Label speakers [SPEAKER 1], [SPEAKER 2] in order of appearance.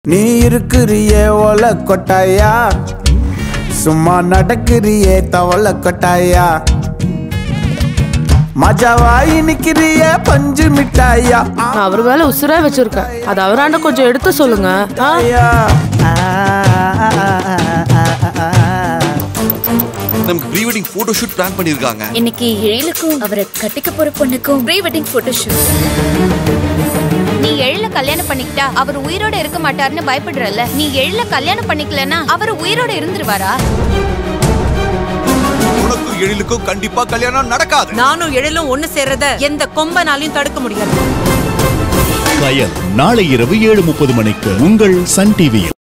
[SPEAKER 1] நீ இருக்கிறியே ஒல கொட்டாயா சும்மா நடக்கிறியே தவள கொட்டாயா மஜாவாயி நிக்கிறியே பஞ்சு மிட்டாயா
[SPEAKER 2] நான் அவர் மேல உசுரா வச்சிருக்கேன் அது அவராண்ட கொஞ்சம் எடுத்து சொல்லுங்க ஆ?
[SPEAKER 1] ஆயா.
[SPEAKER 3] நமக்கு pre wedding photo shoot plan பண்ணிருக்காங்க
[SPEAKER 4] இன்னைக்கு எழிலுக்கும் அவரை கட்டிக்க போற பொண்ணுக்கும் ப்ரீ வெட்டிங் போட்டோ ஷூட்
[SPEAKER 5] நீ எழில கல்யாணம் பண்ணிக்கிட்டா அவர் உயிரோட இருக்க மாட்டாருன்னு பயப்படுறல்ல நீ எழில கல்யாணம் பண்ணிக்கலனா அவர் உயிரோட இருந்துருவாரா
[SPEAKER 3] உனக்கும் எழிலுக்கும் கண்டிப்பா கல்யாணம் நடக்காது
[SPEAKER 6] நானும் எழிலும் ஒண்ணு சேர்றத எந்த கொம்பனாலையும் தடுக்க முடியாது
[SPEAKER 7] கயல் நாளை இரவு ஏழு முப்பது மணிக்கு உங்கள் சன் டிவியில்